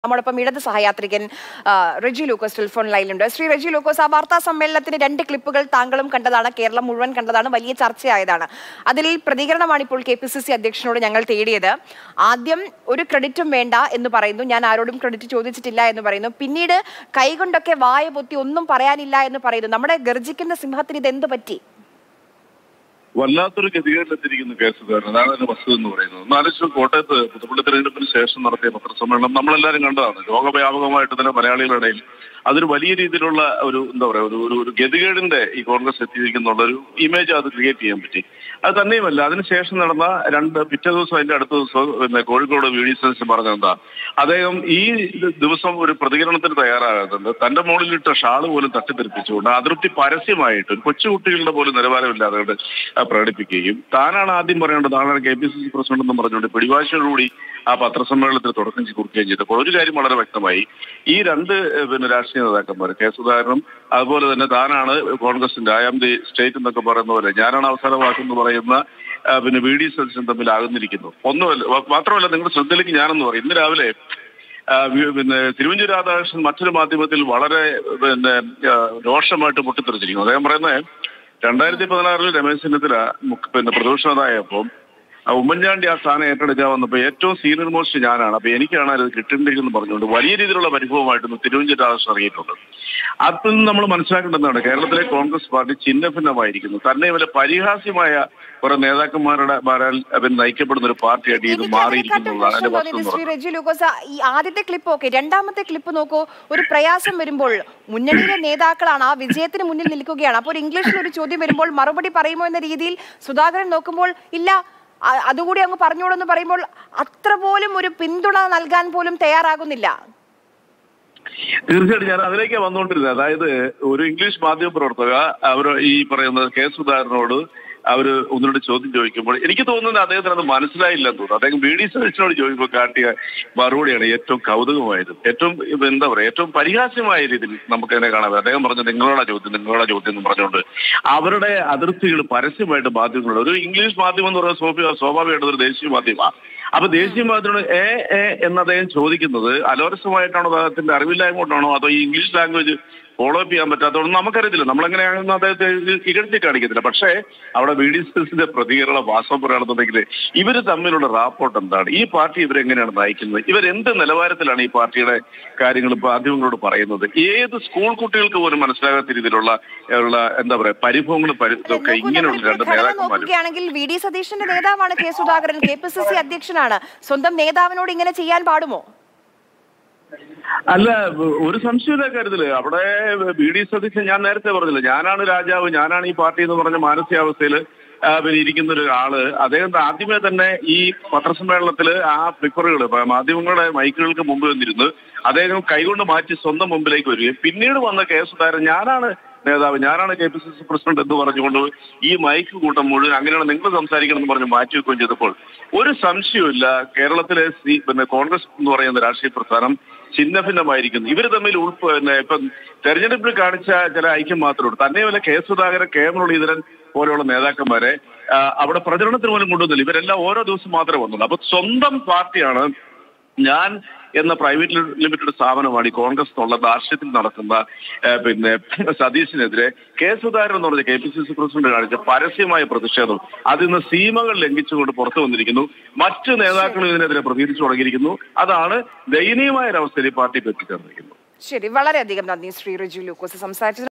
നമ്മോടൊപ്പം ഇടത് സഹയാത്രികൻ ആ, റെജി ലൂക്കോസ് ടെലിഫോൺ ലൈനിലുണ്ട് ശ്രീ റെജി ലൂക്കോസ് ആ വാർത്താ സമ്മേളനത്തിന് രണ്ട് ക്ലിപ്പുകൾ താങ്കളും കണ്ടതാണ് കേരളം മുഴുവൻ കണ്ടതാണ് വലിയ ചർച്ചയായതാണ് അതിൽ പ്രതികരണമാണ് ഇപ്പോൾ കെ പി സി സി അധ്യക്ഷനോട് ഞങ്ങൾ തേടിയത് ആദ്യം ഒരു ക്രെഡിറ്റും വേണ്ട എന്ന് പറയുന്നു ഞാൻ ആരോടും ക്രെഡിറ്റ് ചോദിച്ചിട്ടില്ല എന്ന് പറയുന്നു പിന്നീട് കൈകൊണ്ടൊക്കെ വായ പൊത്തി ഒന്നും പറയാനില്ല എന്ന് പറയുന്നു നമ്മുടെ ഗർജിക്കുന്ന സിംഹത്തിന് ഇത് എന്ത് പറ്റി വല്ലാത്തൊരു ഗതികേട്ടിലെത്തിയിരിക്കുന്ന കേസ് കാരണം അതാണ് അതിന്റെ വസ്തുത എന്ന് പറയുന്നത് ഒന്നാലോചിച്ച് കോട്ടയത്ത് പുതുപ്പള്ളി തെരഞ്ഞെടുപ്പിന് ശേഷം നടത്തിയ പത്രസമ്മേളനം നമ്മളെല്ലാവരും കണ്ടതാണ് ലോകവ്യാപകമായിട്ട് തന്നെ മലയാളികളുടെ ഇടയിൽ അതൊരു വലിയ രീതിയിലുള്ള ഒരു എന്താ പറയാ ഒരു ഒരു ഒരു ഗതികേടിന്റെ ഈ കോൺഗ്രസ് എത്തിയിരിക്കുന്നുള്ള ഒരു ഇമേജ് അത് ക്രിയേറ്റ് ചെയ്യാൻ പറ്റി അത് തന്നെയുമല്ല അതിനുശേഷം നടന്ന രണ്ട് പിറ്റേ ദിവസം അതിന്റെ അടുത്ത ദിവസം പിന്നെ കോഴിക്കോട് വി ഡി സതീശൻ പറഞ്ഞത് എന്താ അദ്ദേഹം ഈ ദിവസം ഒരു പ്രതികരണത്തിന് തയ്യാറാകുന്നുണ്ട് തന്റെ മുകളിലിട്ട ഷാള് പോലും തട്ടിത്തെറിപ്പിച്ചുകൊണ്ട് അതൃപ്തി പരസ്യമായിട്ട് ഒരു കൊച്ചുകുട്ടികളുടെ പോലും നിലവാരമില്ലാതെ കൊണ്ട് ആ പ്രകടിപ്പിക്കുകയും താനാണ് ആദ്യം പറയേണ്ടത് താനാണ് K P C C president എന്നും പറഞ്ഞുകൊണ്ട് പിടിവാശിയോടുകൂടി ആ പത്രസമ്മേളനത്തിൽ തുടക്കം കുറിക്കുകയും ചെയ്തപ്പോൾ ഒരു കാര്യം വളരെ വ്യക്തമായി ഈ രണ്ട് ഏഹ്, പിന്നെ രാഷ്ട്രീയ നേതാക്കന്മാർ കെ സുധാകരനും അതുപോലെ തന്നെ താനാണ് കോൺഗ്രസിന്റെ ഐ ആം ദി സ്റ്റേറ്റ് എന്നൊക്കെ പറയുന്ന പോലെ ഞാനാണ് അവസാന വാക്കെന്ന് പറയുന്ന ആ, പിന്നെ വി ഡി സതീശൻ തമ്മിൽ ആകുന്നിരിക്കുന്നു ഒന്നുമല്ല വ- മാത്രമല്ല നിങ്ങളുടെ ശ്രദ്ധയിലേക്ക് ഞാനെന്ന് പറയും ഇന്ന് രാവിലെ ആ, വി- പിന്നെ തിരുവഞ്ചൂർ രാധാകൃഷ്ണൻ മറ്റൊരു മാധ്യമത്തിൽ വളരെ പിന്നെ ആ, രോഷമായിട്ട് പൊട്ടിത്തെറിച്ചിരിക്കുന്നു അദ്ദേഹം പറയുന്നത് രണ്ടായിരത്തി പതിനാറിൽ രമേശ് ചെന്നിത്തല മുഖ്യ- പിന്നെ പ്രതിപക്ഷ നേതായപ്പം ആ ഉമ്മൻചാണ്ടി ആ സ്ഥാനം ഏറ്റെടുക്കാൻ വന്നപ്പോൾ ഏറ്റവും സീനിയർ മോസ്റ്റ് ഞാനാണ് അപ്പൊ എനിക്കാണ് അത് കിട്ടേണ്ടിരിക്കുന്നു പറഞ്ഞുകൊണ്ട് വലിയ രീതിയിലുള്ള പരിഭവമായിട്ടൊന്ന് തിരുവഞ്ചൂർ രാധാകൃഷ്ണൻ ഇറങ്ങിയിട്ടുണ്ട് അതിൽ നിന്ന് നമ്മൾ മനസ്സിലാക്കേണ്ടതാണ് കേരളത്തിലെ കോൺഗ്രസ് പാർട്ടി ചിഹ്നഭിന്നമായിരിക്കുന്നു തന്നെ വല്ല പരിഹാസ്യമായ കുറെ നേതാക്കന്മാരുടെ മാരാൽ പിന്നെ നയിക്കപ്പെടുന്ന ഒരു പാർട്ടിയായിട്ട് ഇത് എനിക്ക് അതിനെക്കാട്ടും മാറിയിരിക്കുന്നതാണ് അതിന്റെ പ്രശ്നം വസ്തു തോന്നിയത് എന്ന് ശ്രീ റെജി ലൂക്കോസ് ഈ ആദ്യത്തെ ക്ലിപ്പ് ഓക്കെ രണ്ടാമത്തെ ക്ലിപ്പ് നോക്കൂ ഒരു പ്രയാസം വരുമ്പോൾ മുന്നണിയിലെ നേതാക്കളാണ് ആ വിജയത്തിന് മുന്നിൽ നിൽക്കുകയാണ് അപ്പോൾ ഒരു ഇംഗ്ലീഷിൽ ഒരു ചോദ്യം വരുമ്പോൾ മറുപടി പറയുമോ എന്ന രീതിയിൽ സുധാകരൻ നോക്കുമ്പോൾ ഇല്ല അ- അതുകൂടി അങ്ങ് പറഞ്ഞോളെന്ന് പറയുമ്പോൾ അത്ര പോലും ഒരു പിന്തുണ നൽകാൻ പോലും തയ്യാറാകുന്നില്ല തീർച്ചയായിട്ടും ഞാൻ അതിലേക്ക് വന്നുകൊണ്ടിരുന്നത് അതായത് ഒരു ഇംഗ്ലീഷ് മാധ്യമ പ്രവർത്തക അവർ ഈ പറയുന്ന കെ സുധാകരനോട് അവര് ഒന്നിനോട് ചോദ്യം ചോദിക്കുമ്പോൾ എനിക്ക് തോന്നുന്നത് അദ്ദേഹത്തിന് അത് മനസ്സിലായില്ലെന്ന് തോന്നുന്നു അദ്ദേഹം ബി ഡി സതീശനോട് ചോദിക്കുമ്പോൾ കാട്ടിയ മറുപടിയാണ് ഏറ്റവും കൗതുകമായത് ഏറ്റവും ഇത് എന്താ പറയാ ഏറ്റവും പരിഹാസ്യമായ രീതിയിൽ നമുക്ക് അതിനെ കാണാം അദ്ദേഹം പറഞ്ഞു നിങ്ങളോടാ ചോദ്യം നിങ്ങളോടാ ചോദ്യം എന്ന് പറഞ്ഞുകൊണ്ട് അവരുടെ അതിർത്തികൾ പരസ്യമായിട്ട് മാധ്യമങ്ങളുണ്ട് ഒരു ഇംഗ്ലീഷ് മാധ്യമം എന്ന് പറയുന്നത് സ്വാഭാവിക സ്വാഭാവികമായിട്ട് ഒരു ദേശീയ മാധ്യമമാണ് അപ്പൊ ദേശീയ മാധ്യമം എ എ എന്ന് അദ്ദേഹം ചോദിക്കുന്നത് അലോരസമായിട്ടാണോ അദ്ദേഹത്തിന്റെ അറിവില്ലായ്മ കൊണ്ടാണോ അതോ ഈ ഇംഗ്ലീഷ് ലാംഗ്വേജ് ഫോളോ അപ്പ് ചെയ്യാൻ പറ്റാത്തതുകൊണ്ട് നമുക്കറിയത്തില്ല നമ്മളെങ്ങനെയാണെന്ന് അദ്ദേഹത്തെ ഇത് ഇകഴ്ത്തി കാണിക്കത്തില്ല പക്ഷേ അവിടെ ബി ഡി സിന്റെ പ്രതികരണം വാസ്തവം പറയുകയാണെന്നുണ്ടെങ്കിൽ ഇവര് തമ്മിലുള്ള റാപ്പോർട്ട് എന്താണ് ഈ പാർട്ടി ഇവരെങ്ങനെയാണ് നയിക്കുന്നത് ഇവരെന്ത് നിലവാരത്തിലാണ് ഈ പാർട്ടിയുടെ കാര്യങ്ങൾ മാധ്യമങ്ങളോട് പറയുന്നത് ഏത് സ്കൂൾ കുട്ടികൾക്ക് പോലും മനസ്സിലാകാത്ത രീതിയിലുള്ള ഉള്ള എന്താ പറയാ പരിഭവങ്ങളും പരി ഇതൊക്കെ നോക്കൂ, ഇങ്ങനെയുള്ള നമ്മളിപ്പോൾ രണ്ട് ഘടന നേതാക്കന്മാരും നോക്കുകയാണെങ്കിൽ വി ഡി സതീശന്റെ നേതാവാണ് K Sudhakaran K P C C അധ്യക്ഷനാണ് സ്വന്തം നേതാവിനോട് ഇങ്ങനെ ചെയ്യാൻ പാടുമോ അല്ല ഒരു സംശയമില്ല കാര്യത്തില് അവിടെ ബി ഡി സതീശൻ ഞാൻ നേരത്തെ പറഞ്ഞില്ല ഞാനാണ് രാജാവ് ഞാനാണ് ഈ പാർട്ടി എന്ന് പറഞ്ഞ മാനസികാവസ്ഥയിൽ പിന്നെ ഇരിക്കുന്ന ഒരാള് അദ്ദേഹം ആദ്യമേ തന്നെ ഈ പത്രസമ്മേളനത്തില് ആ ഫ്ലിപ്പറുകൾ മാധ്യമങ്ങളുടെ മൈക്കുകൾക്ക് മുമ്പ് വന്നിരുന്ന് അദ്ദേഹം കൈകൊണ്ട് മാറ്റി സ്വന്തം മുമ്പിലേക്ക് വരികയും പിന്നീട് വന്ന കെ സുധാകരൻ ഞാനാണ് നേതാവ് ഞാനാണ് K P C C president എന്ന് പറഞ്ഞുകൊണ്ട് ഈ മൈക്ക് കൂട്ടം മുഴുവൻ അങ്ങനെയാണ് നിങ്ങൾ സംസാരിക്കണം എന്ന് പറഞ്ഞ് മാറ്റി വെക്കുകയും ചെയ്തപ്പോൾ ഒരു സംശയവുമില്ല കേരളത്തിലെ സി പിന്നെ കോൺഗ്രസ് എന്ന് പറയുന്ന രാഷ്ട്രീയ പ്രസ്ഥാനം ഛിന്നഭിന്നമായിരിക്കുന്നു ഇവർ തമ്മിൽ ഉൾപ്പ പിന്നെ ഇപ്പം തെരഞ്ഞെടുപ്പിൽ കാണിച്ച ചില ഐക്യം മാത്രമേ ഉള്ളൂ തന്നെയുമല്ല കെ സുധാകരൻ കെ മുരളീധരൻ പോലെയുള്ള നേതാക്കന്മാരെ ആ, അവിടെ പ്രചരണത്തിന് പോലും കൊണ്ടുവന്നില്ല ഇവരെല്ലാം ഓരോ ദിവസം മാത്രമേ വന്നുള്ളൂ അപ്പൊ സ്വന്തം പാർട്ടിയാണ് ഞാൻ എന്ന പ്രൈവറ്റ് ലിമിറ്റഡ് സ്ഥാപനമാണ് ഈ കോൺഗ്രസ് എന്നുള്ള ദാർഷ്ട്യത്തിൽ നടക്കുന്ന ആ, പിന്നെ സതീശിനെതിരെ കെ സുധാകരൻ എന്ന് പറഞ്ഞ K P C C president കാണിച്ച പരസ്യമായ പ്രതിഷേധം അതിൽ നിന്ന് സീമകൾ ലംഘിച്ചുകൊണ്ട് പുറത്തു വന്നിരിക്കുന്നു മറ്റു നേതാക്കളും ഇതിനെതിരെ പ്രതികരിച്ചു തുടങ്ങിയിരിക്കുന്നു അതാണ് ദയനീയമായ ഒരവസ്ഥയിൽ ഈ പാർട്ടിക്ക് എത്തിച്ചേർന്നിരിക്കുന്നത് ശരി വളരെയധികം നന്ദി ശ്രീ റിജു ലൂക്കോസ് സംസാരിച്ചത്